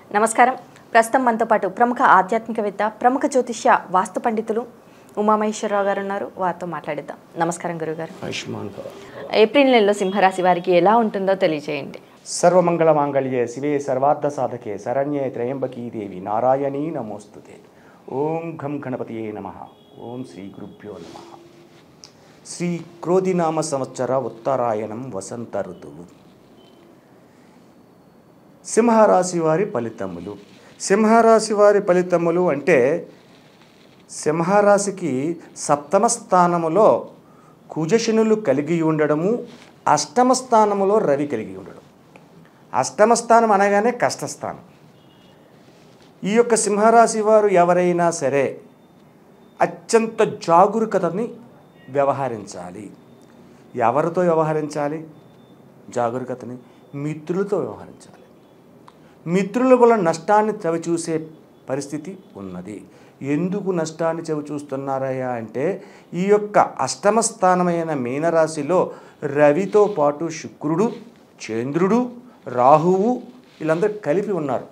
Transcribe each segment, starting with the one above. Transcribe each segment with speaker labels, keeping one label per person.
Speaker 1: నమస్కారం ప్రస్తుతం మనతో పాటు ప్రముఖ ఆధ్యాత్మికవేత్త ప్రముఖ జ్యోతిష్య వాస్తు పండితులు ఉమామహేశ్వరరావు గారు ఉన్నారు వారితో మాట్లాడిద్దాం నమస్కారం గురుగారు
Speaker 2: ఆయుష్మాన్ భవ
Speaker 1: ఏప్రిల్ నెలలో సింహరాశి వారికి ఎలా ఉంటుందో తెలియజేయండి
Speaker 2: సర్వమంగళ మాంగళ్యే శివే సర్వార్థ సాధకే శరణ్యే త్రయంబకీ దేవి నారాయణీ నమోస్తుతే ఓం ఘం గణపతియే నమ ఓం శ్రీ గురుభ్యో నమ శ్రీ క్రోధినామ సంవత్సర ఉత్తరాయణం వసంత ఋతువు సింహరాశి వారి ఫలితములు సింహరాశి వారి ఫలితములు అంటే సింహరాశికి సప్తమ స్థానములో కుజశనులు కలిగి ఉండడము అష్టమ స్థానములో రవి కలిగి ఉండడం అష్టమ స్థానం అనగానే కష్టస్థానం ఈ యొక్క సింహరాశి వారు ఎవరైనా సరే అత్యంత జాగరూకతని వ్యవహరించాలి ఎవరితో వ్యవహరించాలి జాగరూకతని మిత్రులతో వ్యవహరించాలి మిత్రుల వల్ల నష్టాన్ని చవిచూసే పరిస్థితి ఉన్నది ఎందుకు నష్టాన్ని చవి చూస్తున్నారయ్యా అంటే ఈ యొక్క అష్టమ స్థానమైన మీనరాశిలో రవితో పాటు శుక్రుడు చంద్రుడు రాహువు వీళ్ళందరూ కలిపి ఉన్నారు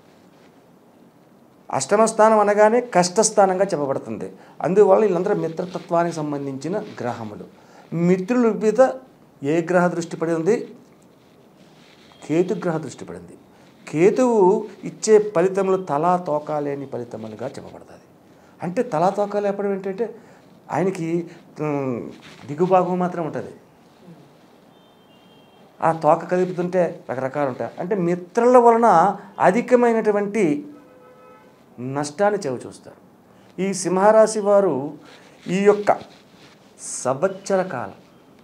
Speaker 2: అష్టమ స్థానం అనగానే కష్టస్థానంగా చెప్పబడుతుంది అందువల్ల వీళ్ళందరూ మిత్రతత్వానికి సంబంధించిన గ్రహములు మిత్రుల మీద ఏ గ్రహ దృష్టి పడి ఉంది కేతుగ్రహ దృష్టి పడింది కేతువు ఇచ్చే ఫలితములు తలా తోక లేని ఫలితములుగా చెప్పబడుతుంది అంటే తలా తోక లేపడం ఏంటంటే ఆయనకి ఉమ్, దిగుభాగం మాత్రం ఉంటుంది ఆ తోక కదుపుతుంటే రకరకాలు ఉంటాయి అంటే మిత్రుల వలన అధికమైనటువంటి నష్టాన్ని చెవి చూస్తారు ఈ సింహరాశి వారు ఈ యొక్క సంవత్సర కాలం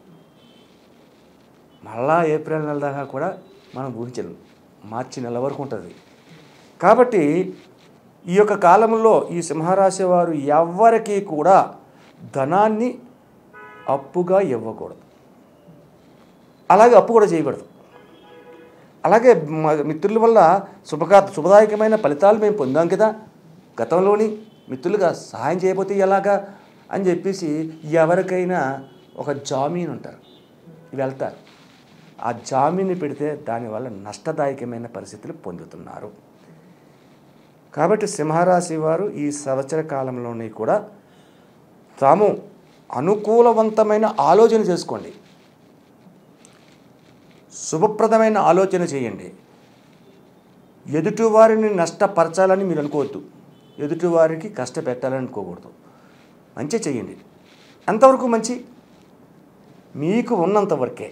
Speaker 2: మళ్ళా ఏప్రిల్ నెల దాకా కూడా మనం ఊహించలేం మార్చి నెల వరకు ఉంటుంది కాబట్టి ఈ యొక్క కాలంలో ఈ సింహరాశి వారు ఎవ్వరికీ కూడా ధనాన్ని అప్పుగా ఇవ్వకూడదు అలాగే అప్పు కూడా చేయకూడదు అలాగే మ- మిత్రుల వల్ల శుభగా శుభదాయకమైన ఫలితాలు మేము పొందాం కదా గతంలోని మిత్రులుగా సహాయం చేయకపోతే ఎలాగా అని చెప్పేసి ఎవరికైనా ఒక జామీన్ ఉంటారు వెళ్తారు ఆ జామీన్ పెడితే దానివల్ల నష్టదాయకమైన పరిస్థితులు పొందుతున్నారు కాబట్టి సింహరాశి వారు ఈ సంవత్సర కాలంలోని కూడా తాము అనుకూలవంతమైన ఆలోచన చేసుకోండి శుభప్రదమైన ఆలోచన చేయండి ఎదుటివారిని నష్టపరచాలని మీరు అనుకోవద్దు ఎదుటివారికి కష్టపెట్టాలని అనుకోకూడదు మంచి చేయండి ఎంతవరకు మంచి మీకు ఉన్నంత వరకే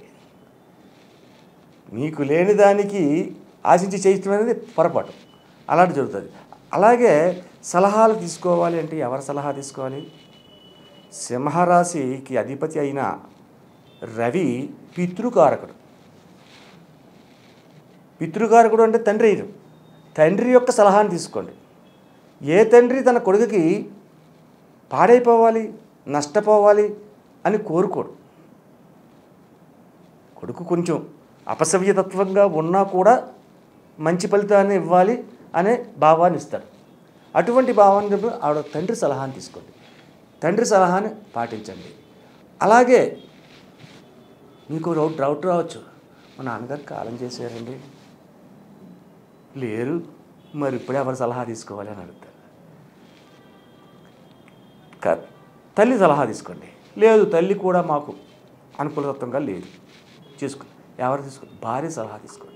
Speaker 2: మీకు లేని దానికి ఆశించి చేయటం అనేది పొరపాటు అలాంటి జరుగుతుంది అలాగే సలహాలు తీసుకోవాలి అంటే ఎవరి సలహా తీసుకోవాలి సింహరాశికి అధిపతి అయిన రవి పితృకారకుడు పితృకారకుడు అంటే తండ్రి అయిన తండ్రి యొక్క సలహాని తీసుకోండి ఏ తండ్రి తన కొడుకుకి పాడైపోవాలి నష్టపోవాలి అని కోరుకోడు కొడుకు కొంచెం అపసవ్యతత్వంగా ఉన్నా కూడా మంచి ఫలితాన్ని ఇవ్వాలి అనే భావాన్ని ఇస్తాడు అటువంటి భావాన్ని చెప్పి ఆవిడ తండ్రి సలహాని తీసుకోండి తండ్రి సలహాని పాటించండి అలాగే మీకు డౌట్ డౌట్ రావచ్చు మా నాన్నగారు కాలం చేశారండి లేరు మరి ఇప్పుడే ఎవరు సలహా తీసుకోవాలి అని అడుగుతారు క- తల్లి సలహా తీసుకోండి లేదు తల్లి కూడా మాకు అనుకూలతత్వంగా లేదు చేసుకో ఎవరు తీసుకో భార్య సలహా తీసుకోండి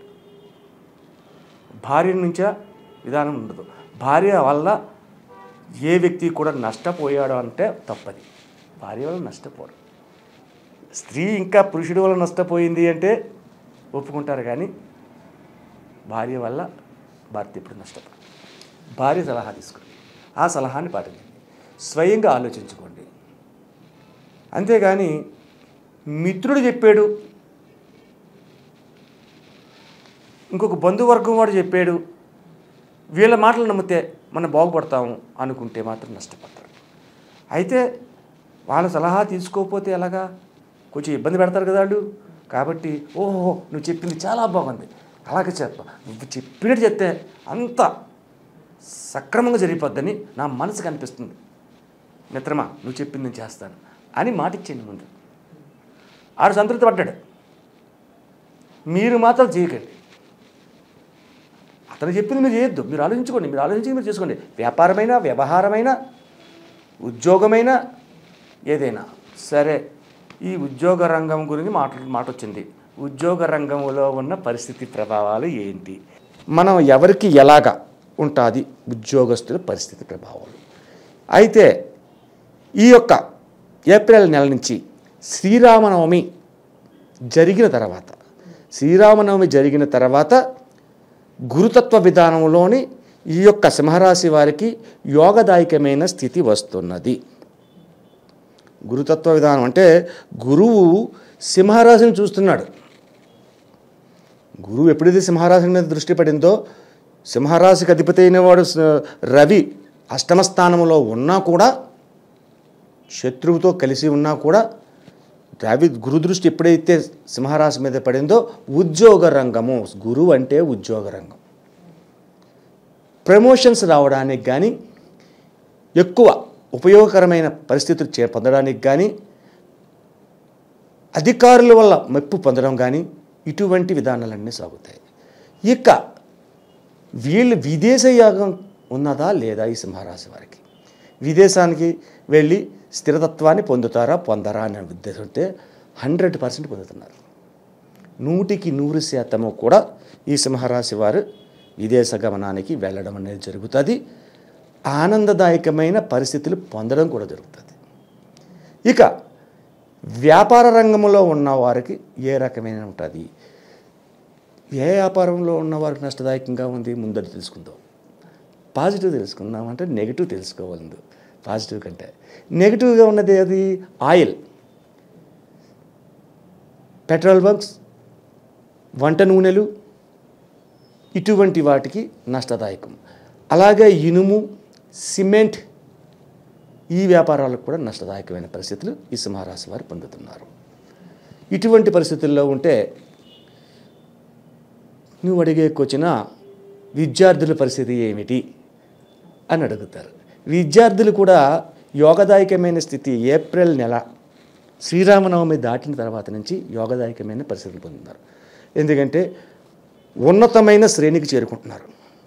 Speaker 2: భార్య నుంచే విధానం ఉండదు భార్య వల్ల ఏ వ్యక్తి కూడా నష్టపోయాడు అంటే తప్పది భార్య వల్ల నష్టపోడు స్త్రీ ఇంకా పురుషుడి వల్ల నష్టపోయింది అంటే ఒప్పుకుంటారు కానీ భార్య వల్ల భర్త ఇప్పుడు నష్టపోడు భార్య సలహా తీసుకోండి ఆ సలహాని పాటించండి స్వయంగా ఆలోచించుకోండి అంతేగాని మిత్రుడు చెప్పాడు ఇంకొక బంధువర్గం వాడు చెప్పాడు వీళ్ళ మాటలు నమ్మితే మనం బాగుపడతాము అనుకుంటే మాత్రం నష్టపడతారు అయితే వాళ్ళ సలహా తీసుకోకపోతే ఎలాగా కొంచెం ఇబ్బంది పెడతారు కదా వాళ్ళు కాబట్టి ఓహో నువ్వు చెప్పింది చాలా బాగుంది అలాగే చెప్ప నువ్వు చెప్పినట్టు చెప్తే అంత సక్రమంగా జరిగిపోద్దని నా మనసుకు అనిపిస్తుంది మిత్రమా నువ్వు చెప్పింది నేను చేస్తాను అని మాట ఇచ్చేయండి ముందు ఆడు సంతృప్తి పడ్డాడు మీరు మాత్రం చేయకండి అతను చెప్పింది మీరు చేయొద్దు మీరు ఆలోచించుకోండి మీరు ఆలోచించి మీరు చేసుకోండి వ్యాపారమైనా వ్యవహారమైనా ఉద్యోగమైనా ఏదైనా సరే ఈ ఉద్యోగ రంగం గురించి మాట మాట వచ్చింది ఉద్యోగ రంగంలో ఉన్న పరిస్థితి ప్రభావాలు ఏంటి మనం ఎవరికి ఎలాగ ఉంటుంది ఉద్యోగస్తుల పరిస్థితి ప్రభావాలు అయితే ఈ యొక్క ఏప్రిల్ నెల నుంచి శ్రీరామనవమి జరిగిన తర్వాత శ్రీరామనవమి జరిగిన తర్వాత గురుతత్వ విధానంలోని ఈ యొక్క సింహరాశి వారికి యోగదాయకమైన స్థితి వస్తున్నది గురుతత్వ విధానం అంటే గురువు సింహరాశిని చూస్తున్నాడు గురువు ఎప్పుడైతే సింహరాశి మీద దృష్టి పడిందో సింహరాశికి అధిపతి అయిన వాడు స- రవి అష్టమ స్థానంలో ఉన్నా కూడా శత్రువుతో కలిసి ఉన్నా కూడా రవి గురు దృష్టి ఎప్పుడైతే సింహరాశి మీద పడిందో ఉద్యోగ రంగము గురువు అంటే ఉద్యోగ రంగం ప్రమోషన్స్ రావడానికి కానీ ఎక్కువ ఉపయోగకరమైన పరిస్థితులు చే పొందడానికి కానీ అధికారుల వల్ల మెప్పు పొందడం కానీ ఇటువంటి విధానాలన్నీ సాగుతాయి ఇక వీళ్ళు విదేశ యాగం ఉన్నదా లేదా ఈ సింహరాశి వారికి విదేశానికి వెళ్ళి స్థిరతత్వాన్ని పొందుతారా పొందరా అనే ఉద్దేశంతో హండ్రెడ్ పర్సెంట్ పొందుతున్నారు నూటికి నూరు శాతము కూడా ఈ సింహరాశి వారు విదేశ గమనానికి వెళ్ళడం అనేది జరుగుతుంది ఆనందదాయకమైన పరిస్థితులు పొందడం కూడా జరుగుతుంది ఇక వ్యాపార రంగంలో ఉన్న వారికి ఏ రకమైన ఉంటుంది ఏ వ్యాపారంలో ఉన్న వారికి నష్టదాయకంగా ఉంది ముందర తెలుసుకుందాం పాజిటివ్ తెలుసుకుందాం అంటే నెగిటివ్ తెలుసుకోవాలి పాజిటివ్ కంటే నెగిటివ్గా ఉన్నది అది ఆయిల్ పెట్రోల్ బంక్స్ వంట నూనెలు ఇటువంటి వాటికి నష్టదాయకం అలాగే ఇనుము సిమెంట్ ఈ వ్యాపారాలకు కూడా నష్టదాయకమైన పరిస్థితులు ఈ సింహరాశి వారు పొందుతున్నారు ఇటువంటి పరిస్థితుల్లో ఉంటే నువ్వు అడిగే వచ్చిన విద్యార్థుల పరిస్థితి ఏమిటి అని అడుగుతారు విద్యార్థులు కూడా యోగదాయకమైన స్థితి ఏప్రిల్ నెల శ్రీరామనవమి దాటిన తర్వాత నుంచి యోగదాయకమైన పరిస్థితులు పొందుతున్నారు ఎందుకంటే ఉన్నతమైన శ్రేణికి చేరుకుంటున్నారు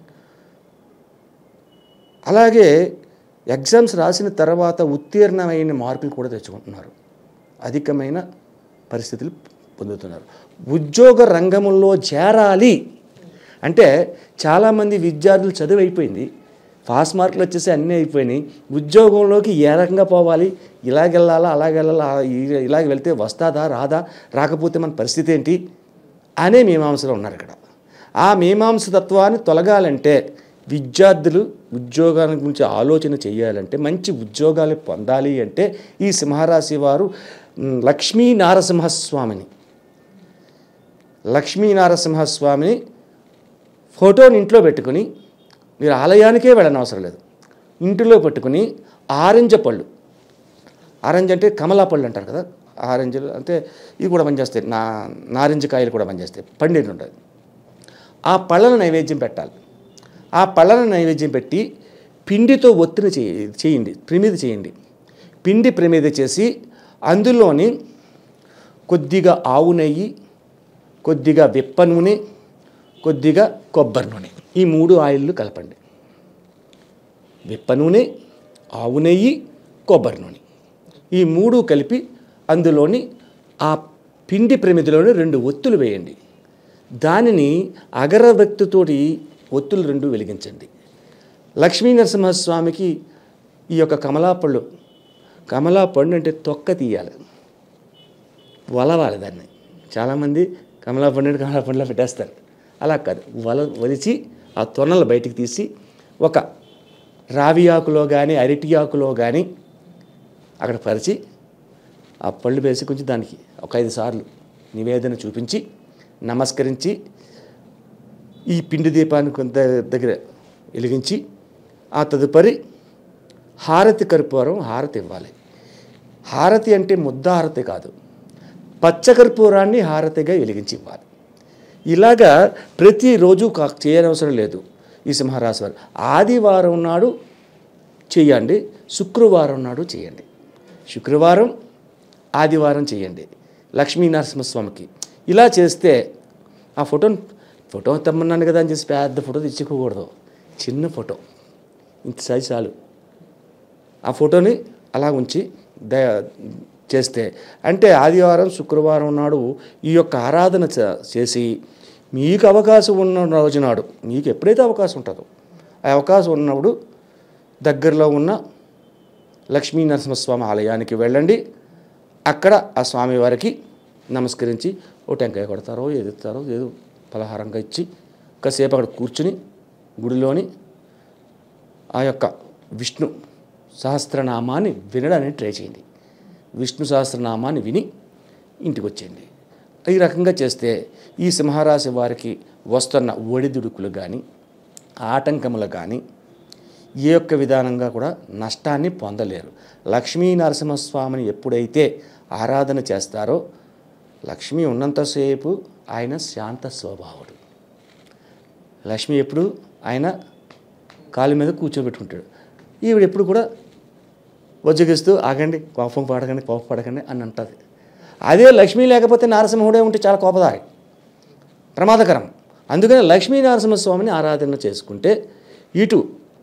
Speaker 2: అలాగే ఎగ్జామ్స్ రాసిన తర్వాత ఉత్తీర్ణమైన మార్కులు కూడా తెచ్చుకుంటున్నారు అధికమైన పరిస్థితులు పొందుతున్నారు ఉద్యోగ రంగంలో చేరాలి అంటే చాలామంది విద్యార్థులు చదువు అయిపోయింది పాస్ మార్కులు వచ్చేసి అన్నీ అయిపోయినాయి ఉద్యోగంలోకి ఏ రకంగా పోవాలి ఇలాగెళ్ళాలా అలాగెళ్ళాలా ఈ- ఇలాగ వెళ్తే వస్తాదా రాదా రాకపోతే మన పరిస్థితి ఏంటి అనే మీమాంసలో ఉన్నారు ఇక్కడ ఆ మీమాంస తత్వాన్ని తొలగాలంటే విద్యార్థులు ఉద్యోగాల గురించి ఆలోచన చేయాలంటే మంచి ఉద్యోగాలు పొందాలి అంటే ఈ సింహరాశి వారు మ్, లక్ష్మీ నారసింహస్వామిని లక్ష్మీ నారసింహస్వామిని ఫోటోని ఇంట్లో పెట్టుకుని మీరు ఆలయానికే వెళ్ళనవసరం లేదు ఇంటిలో పెట్టుకుని ఆరెంజ పళ్ళు ఆరెంజ్ అంటే కమలా పళ్ళు అంటారు కదా ఆరెంజ్ అంటే ఇవి కూడా పనిచేస్తాయి నా నారింజ కాయలు కూడా పనిచేస్తాయి పండిన ఉంటుంది ఆ పళ్ళను నైవేద్యం పెట్టాలి ఆ పళ్ళను నైవేద్యం పెట్టి పిండితో ఒత్తిడి చేయ చేయండి ప్రమిది చేయండి పిండి ప్రమిద చేసి అందులోని కొద్దిగా ఆవు నెయ్యి కొద్దిగా విప్ప నూనె కొద్దిగా కొబ్బరి నూనె ఈ మూడు ఆయిల్లు కలపండి విప్ప నూనె ఆవు నెయ్యి కొబ్బరి నూనె ఈ మూడు కలిపి అందులోని ఆ పిండి ప్రమిదిలోని రెండు ఒత్తులు వేయండి దానిని అగరవక్తితోటి ఒత్తులు రెండు వెలిగించండి లక్ష్మీ నరసింహస్వామికి ఈ యొక్క కమలాపళ్ళు కమలాపండు అంటే తొక్క తీయాలి వలవాలి దాన్ని చాలామంది కమలాపండు అంటే కమలాపండులో పెట్టేస్తారు అలా కాదు వల వలిచి ఆ తొనలు బయటికి తీసి ఒక రావి ఆకులో కానీ అరటి ఆకులో కానీ అక్కడ పరిచి ఆ పళ్ళు వేసి కొంచెం దానికి ఒక ఐదు సార్లు నివేదన చూపించి నమస్కరించి ఈ పిండి దీపాన్ని కొంత దగ్గర వెలిగించి ఆ తదుపరి హారతి కర్పూరం హారతి ఇవ్వాలి హారతి అంటే ముద్ద హారతి కాదు పచ్చకర్పూరాన్ని హారతిగా వెలిగించి ఇవ్వాలి ఇలాగా ప్రతిరోజు కా చేయనవసరం లేదు ఈ సింహరాశి వారు ఆదివారం నాడు చేయండి శుక్రవారం నాడు చేయండి శుక్రవారం ఆదివారం చేయండి లక్ష్మీ నరసింహస్వామికి ఇలా చేస్తే ఆ ఫోటోని ఫోటో తెమ్మన్నాను కదా అని చేసి పెద్ద ఫోటో తెచ్చుకోకూడదు చిన్న ఫోటో ఇంత సైజు చాలు ఆ ఫోటోని అలా ఉంచి ద చేస్తే అంటే ఆదివారం శుక్రవారం నాడు ఈ యొక్క ఆరాధన చ- చేసి మీకు అవకాశం ఉన్న రోజు నాడు మీకు ఎప్పుడైతే అవకాశం ఉంటుందో ఆ అవకాశం ఉన్నప్పుడు దగ్గరలో ఉన్న లక్ష్మీ నరసింహస్వామి ఆలయానికి వెళ్ళండి అక్కడ ఆ స్వామి వారికి నమస్కరించి ఓ టెంకాయ కొడతారో ఏది ఇస్తారో ఏదో పలహారంగా ఇచ్చి కాసేపు అక్కడ కూర్చుని గుడిలోని ఆ యొక్క విష్ణు సహస్రనామాన్ని వినడానికి ట్రై చేయండి విష్ణు సహస్రనామాన్ని విని ఇంటికి వచ్చేయండి ఈ రకంగా చేస్తే ఈ సింహరాశి వారికి వస్తున్న ఒడిదుడుకులు కానీ ఆటంకములు కానీ ఏ యొక్క విధానంగా కూడా నష్టాన్ని పొందలేరు లక్ష్మీ నరసింహస్వామిని ఎప్పుడైతే ఆరాధన చేస్తారో లక్ష్మి ఉన్నంతసేపు ఆయన శాంత స్వభావుడు లక్ష్మి ఎప్పుడు ఆయన కాలు మీద కూర్చోబెట్టుకుంటాడు ఈవిడ ఎప్పుడు కూడా వజ్జగిస్తూ ఆగండి కోపం పడకండి కోపం పడకండి అని అంటుంది అదే లక్ష్మి లేకపోతే నరసింహుడే ఉంటే చాలా కోపదారి ప్రమాదకరం అందుకని లక్ష్మీ నరసింహస్వామిని ఆరాధన చేసుకుంటే ఇటు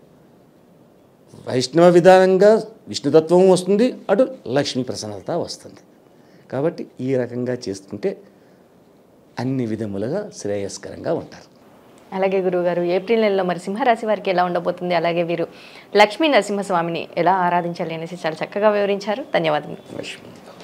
Speaker 2: వైష్ణవ విధానంగా విష్ణుతత్వం వస్తుంది అటు లక్ష్మీ ప్రసన్నత వస్తుంది కాబట్టి ఈ రకంగా చేసుకుంటే అన్ని విధములుగా శ్రేయస్కరంగా ఉంటారు
Speaker 1: అలాగే గురువుగారు ఏప్రిల్ నెలలో మరి సింహరాశి వారికి ఎలా ఉండబోతుంది అలాగే వీరు లక్ష్మీ నరసింహస్వామిని ఎలా ఆరాధించాలి అనేసి చాలా చక్కగా వివరించారు ధన్యవాదములు
Speaker 2: లక్ష్మీ